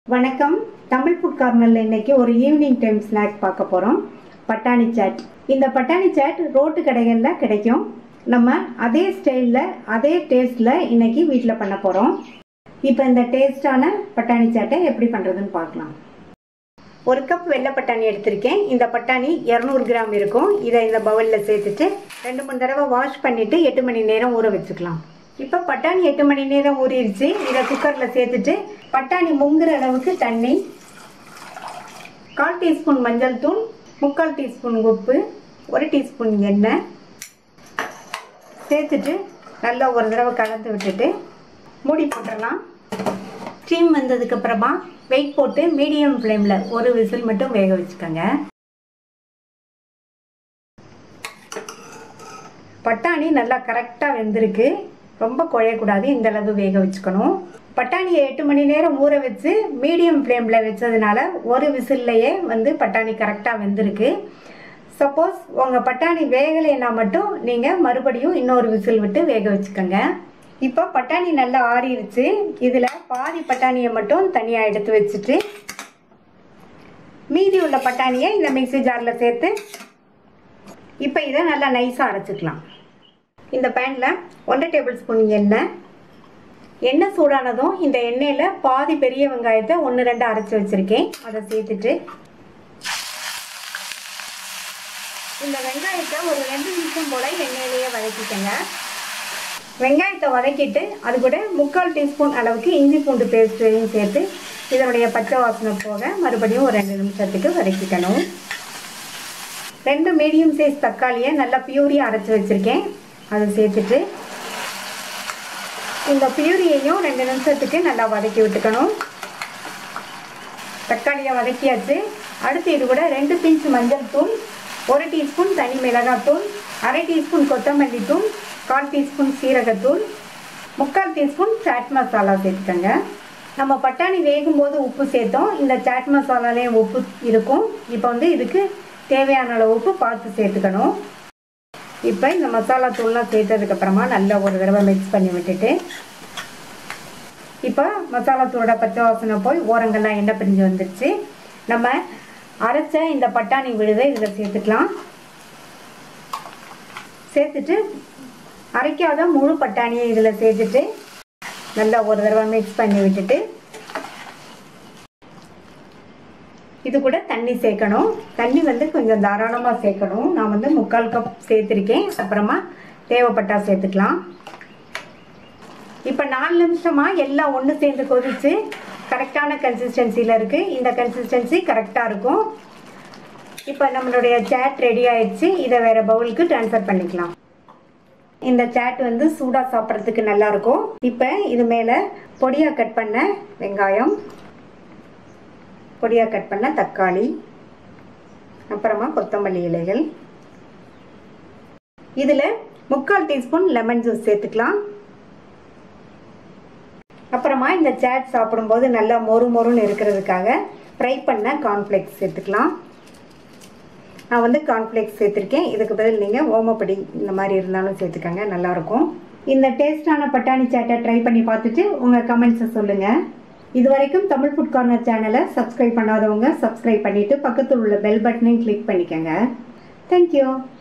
வணக்கம் தமிழ் ஃபுட் கார்னரில் இன்னைக்கு ஒரு ஈவினிங் டைம் ஸ்நாக் பார்க்க போகிறோம் பட்டாணி சாட் இந்த பட்டாணி சாட் ரோட்டு கடைகளில் கிடைக்கும் நம்ம அதே ஸ்டைலில் அதே டேஸ்ட்டில் இன்னைக்கு வீட்டில் பண்ண போகிறோம் இப்போ இந்த டேஸ்டான பட்டாணி சாட்டை எப்படி பண்ணுறதுன்னு பார்க்கலாம் ஒரு கப் வெள்ளை பட்டாணி எடுத்திருக்கேன் இந்த பட்டாணி இரநூறு கிராம் இருக்கும் இதை இந்த பவுலில் சேர்த்துட்டு ரெண்டு மூணு தடவை வாஷ் பண்ணிவிட்டு எட்டு மணி நேரம் ஊற வச்சுக்கலாம் இப்போ பட்டாணி எட்டு மணி நேரம் ஊறிடுச்சு இதை குக்கரில் சேர்த்துட்டு பட்டாணி முங்குற அளவுக்கு தண்ணி கால் டீஸ்பூன் மஞ்சள் தூள் முக்கால் டீஸ்பூன் உப்பு ஒரு டீஸ்பூன் எண்ணெய் சேர்த்துட்டு நல்லா ஒரு தடவை கலந்து விட்டுட்டு மூடி போட்டுடலாம் ஸ்டீம் வந்ததுக்கு அப்புறமா வெயிட் போட்டு மீடியம் ஃப்ளேமில் ஒரு விசில் மட்டும் வேக வச்சுக்கோங்க பட்டாணி நல்லா கரெக்டாக வெந்திருக்கு ரொம்ப குழையக்கூடாது இந்த அளவு வேக வச்சுக்கணும் பட்டாணியை எட்டு மணி நேரம் ஊற வச்சு மீடியம் ஃப்ளேமில் வச்சதுனால ஒரு விசில்லையே வந்து பட்டாணி கரெக்டாக வெந்திருக்கு சப்போஸ் உங்கள் பட்டாணி வேகலைன்னா மட்டும் நீங்கள் மறுபடியும் இன்னொரு விசில் விட்டு வேக வச்சுக்கோங்க இப்போ பட்டாணி நல்லா ஆறிடுச்சு இதில் பாதி பட்டாணியை மட்டும் தனியாக எடுத்து வச்சுட்டு மீதி உள்ள பட்டாணியை இந்த மிக்சி ஜாரில் சேர்த்து இப்போ இதை நல்லா நைஸாக அரைச்சிக்கலாம் இந்த பேனில் ஒன்றரை டேபிள் ஸ்பூன் எண்ணெய் எண்ணெய் சூடானதும் இந்த எண்ணெயில் பாதி பெரிய வெங்காயத்தை ஒன்று ரெண்டு அரைச்சி வச்சுருக்கேன் அதை சேர்த்துட்டு இந்த வெங்காயத்தை ஒரு ரெண்டு நிமிஷம் போல் எண்ணெயிலேயே வதக்கிக்கங்க வெங்காயத்தை வதக்கிட்டு அது கூட முக்கால் டீஸ்பூன் அளவுக்கு இஞ்சி பூண்டு பேஸ்ட்டையும் சேர்த்து இதனுடைய பச்சை வாசனை போக மறுபடியும் ஒரு ரெண்டு நிமிஷத்துக்கு வதக்கிக்கணும் ரெண்டு மீடியம் சைஸ் தக்காளியை நல்லா பியூரியாக அரைச்சி வச்சுருக்கேன் அதை சேர்த்துட்டு இந்த பியூரியையும் ரெண்டு நிமிஷத்துக்கு நல்லா வதக்கி விட்டுக்கணும் தக்காளியை வதக்கியாச்சு அடுத்து இது கூட ரெண்டு பிஞ்ச் மஞ்சள் தூள் ஒரு டீஸ்பூன் தனி மிளகாத்தூள் அரை டீஸ்பூன் கொத்தமல்லி தூள் கால் டீஸ்பூன் சீரகத்தூள் முக்கால் டீஸ்பூன் சாட் மசாலா சேர்த்துக்கோங்க நம்ம பட்டாணி வேகும் போது உப்பு சேர்த்தோம் இந்த சாட் மசாலாலேயும் உப்பு இருக்கும் இப்போ வந்து இதுக்கு தேவையான அளவு உப்பு பார்த்து சேர்த்துக்கணும் இப்போ இந்த மசாலா தூள்லாம் சேர்த்ததுக்கப்புறமா நல்லா ஒரு தடவை மிக்ஸ் பண்ணி விட்டுட்டு இப்போ மசாலா தூளோட பச்சை வாசனை போய் ஓரங்கள்லாம் எண்ணெய் பிரிஞ்சு வந்துடுச்சு நம்ம அரைச்ச இந்த பட்டாணி விழுதை இதில் சேர்த்துக்கலாம் சேர்த்துட்டு அரைக்காத முழு பட்டாணியை இதில் சேர்த்துட்டு நல்லா ஒரு தடவை மிக்ஸ் பண்ணி விட்டுட்டு இது கூட தண்ணி சேர்க்கணும் தண்ணி வந்து கொஞ்சம் தாராளமாக சேர்க்கணும் நான் வந்து முக்கால் கப் சேர்த்துருக்கேன் அப்புறமா தேவைப்பட்டா சேர்த்துக்கலாம் இப்போ நாலு நிமிஷமாக எல்லாம் ஒன்று சேர்ந்து கொதிச்சு கரெக்டான கன்சிஸ்டன்சியில் இருக்குது இந்த கன்சிஸ்டன்சி கரெக்டாக இருக்கும் இப்போ நம்மளுடைய சேட் ரெடி ஆயிடுச்சு இதை வேறு பவுலுக்கு ட்ரான்ஸ்ஃபர் பண்ணிக்கலாம் இந்த சாட் வந்து சூடாக சாப்பிட்றதுக்கு நல்லாயிருக்கும் இப்போ இது மேலே பொடியாக கட் பண்ண வெங்காயம் பொடியாக கட் பண்ண தக்காளி அப்புறமா கொத்தமல்லி இலைகள் இதில் முக்கால் டீஸ்பூன் லெமன் ஜூஸ் சேர்த்துக்கலாம் அப்புறமா இந்த சேட் சாப்பிடும்போது நல்லா மொறு மொறுன்னு இருக்கிறதுக்காக ஃப்ரை பண்ண கார்ன்ஃப்ளேக்ஸ் சேர்த்துக்கலாம் நான் வந்து கார்ன்ஃப்ளேக்ஸ் சேர்த்துருக்கேன் இதுக்கு பதில் நீங்கள் ஓமப்படி இந்த மாதிரி இருந்தாலும் சேர்த்துக்கோங்க நல்லாயிருக்கும் இந்த டேஸ்டான பட்டாணி சாட்டை ட்ரை பண்ணி பார்த்துட்டு உங்கள் கமெண்ட்ஸை சொல்லுங்கள் இது வரைக்கும் தமிழ் ஃபுட் கார்னர் சேனலை சப்ஸ்கிரைப் பண்ணாதவங்க சப்ஸ்கிரைப் பண்ணிவிட்டு பக்கத்தில் உள்ள பெல் பட்டனையும் கிளிக் பண்ணிக்கோங்க தேங்க்யூ